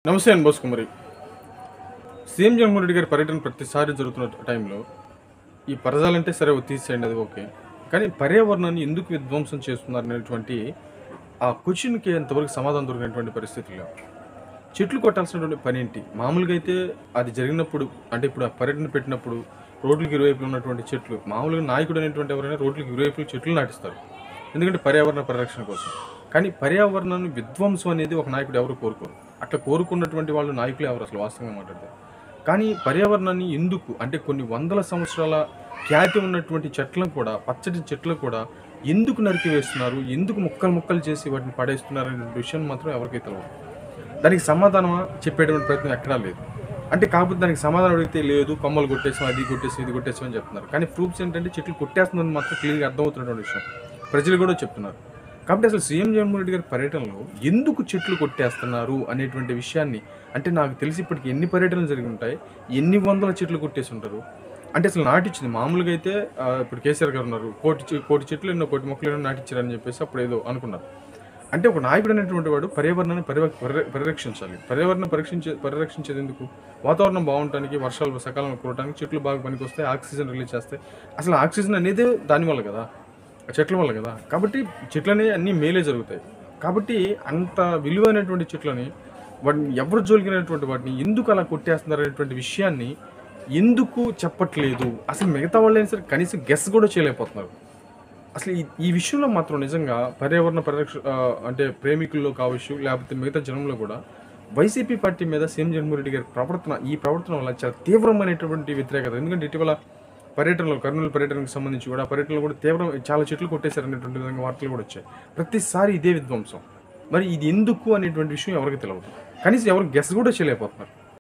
నమస్తే అండి బోస్ కుమారి సీఎం జగన్మోహన్ రెడ్డి గారి పర్యటన ప్రతిసారి జరుగుతున్న టైంలో ఈ పరదాలంటే సరే ఓ తీసేయండి అది ఓకే కానీ పర్యావరణాన్ని ఎందుకు విధ్వంసం చేస్తున్నారు అనేటువంటి ఆ క్వశ్చన్కి ఎంతవరకు సమాధానం దొరికినటువంటి పరిస్థితుల్లో చెట్లు కొట్టాల్సినటువంటి పని ఏంటి మామూలుగా అయితే అది జరిగినప్పుడు అంటే ఇప్పుడు ఆ పర్యటన పెట్టినప్పుడు రోడ్లకు ఇరువైపులు ఉన్నటువంటి చెట్లు మామూలుగా నాయకుడు అనేటువంటి ఎవరైనా రోడ్లకు ఇరువైపులు చెట్లు నాటిస్తారు ఎందుకంటే పర్యావరణ పరిరక్షణ కోసం కానీ పర్యావరణాన్ని విధ్వంసం అనేది ఒక నాయకుడు ఎవరు కోరుకోరు అట్లా కోరుకున్నటువంటి వాళ్ళు నాయకులు ఎవరు అసలు వాస్తవంగా మాట్లాడితే కానీ పర్యావరణాన్ని ఎందుకు అంటే కొన్ని వందల సంవత్సరాల ఖ్యాతి ఉన్నటువంటి చెట్లను కూడా పచ్చటి చెట్లను కూడా ఎందుకు నరికివేస్తున్నారు ఎందుకు ముక్కలు ముక్కలు చేసి వాటిని పడేస్తున్నారు అనే విషయం మాత్రం ఎవరికీ తెలియదు దానికి సమాధానం చెప్పేటువంటి ప్రయత్నం ఎక్కడా లేదు అంటే కాకపోతే దానికి సమాధానం అడిగితే లేదు కొమ్మలు కొట్టేసాం అది కొట్టేసాం ఇది కొట్టేసాం అని చెప్తున్నారు కానీ ప్రూఫ్స్ ఏంటంటే చెట్లు కొట్టేస్తుందని మాత్రం క్లియర్గా అర్థమవుతున్నటువంటి విషయం ప్రజలు కూడా చెప్తున్నారు కాబట్టి అసలు సీఎం జగన్మోహన్ రెడ్డి గారి పర్యటనలో ఎందుకు చెట్లు కొట్టేస్తున్నారు అనేటువంటి విషయాన్ని అంటే నాకు తెలిసి ఇప్పటికి ఎన్ని పర్యటనలు జరిగి ఉంటాయి ఎన్ని వందల చెట్లు కొట్టేసి ఉంటారు అంటే అసలు నాటిచ్చింది మామూలుగా అయితే ఆ, ఇప్పుడు కేసీఆర్ గారు ఉన్నారు కోటి చె- కోటి చెట్లు ఎన్నో కోటి మొక్కలు ఎన్నో నాటిచ్చారని చెప్పేసి అప్పుడు ఏదో అనుకున్నారు అంటే ఒక నాయకుడు అనేటువంటి వాడు పర్యావరణాన్ని పరివ- పరిర- పరిరక్షించాలి పర్యావరణం పరీక్షించే పరిరక్షించేది ఎందుకు వాతావరణం బాగుండటానికి వర్షాలు సకాలంలో కురటానికి చెట్లు బాగా పనికొస్తాయి ఆక్సిజన్ రిలీజ్ చేస్తాయి అసలు ఆక్సిజన్ అనేది దానివల్ల కదా ఆ చెట్ల వల్ల కదా కాబట్టి చెట్లనే అన్నీ మేలే జరుగుతాయి కాబట్టి అంత విలువైనటువంటి చెట్లని వాటిని ఎవరు జోలికినటువంటి వాటిని ఎందుకు అలా కొట్టేస్తున్నారు అనేటువంటి విషయాన్ని ఎందుకు చెప్పట్లేదు అసలు మిగతా వాళ్ళు అయినా సరే కనీసం గెస్ కూడా చేయలేకపోతున్నారు అసలు ఈ ఈ విషయంలో మాత్రం నిజంగా పర్యావరణ పరిరక్ష ఆ, అంటే ప్రేమికుల్లో కావచ్చు లేకపోతే మిగతా జనంలో కూడా వైసీపీ పార్టీ మీద సీఎం జగన్మోహన్ రెడ్డి గారి ప్రవర్తన ఈ ప్రవర్తన వల్ల చాలా తీవ్రమైనటువంటి వ్యతిరేకత ఎందుకంటే ఇటీవల పర్యటనలో కర్నూలు పర్యటనకు సంబంధించి కూడా ఆ పర్యటనలో కూడా తీవ్రం చాలా చెట్లు కొట్టేశారనేటువంటి విధంగా వార్తలు కూడా వచ్చాయి ప్రతిసారి ఇదే విధ్వంసం మరి ఇది ఎందుకు అనేటువంటి విషయం ఎవరికి తెలియదు కనీసం ఎవరు గెస్ కూడా చేయలేకపోతున్నారు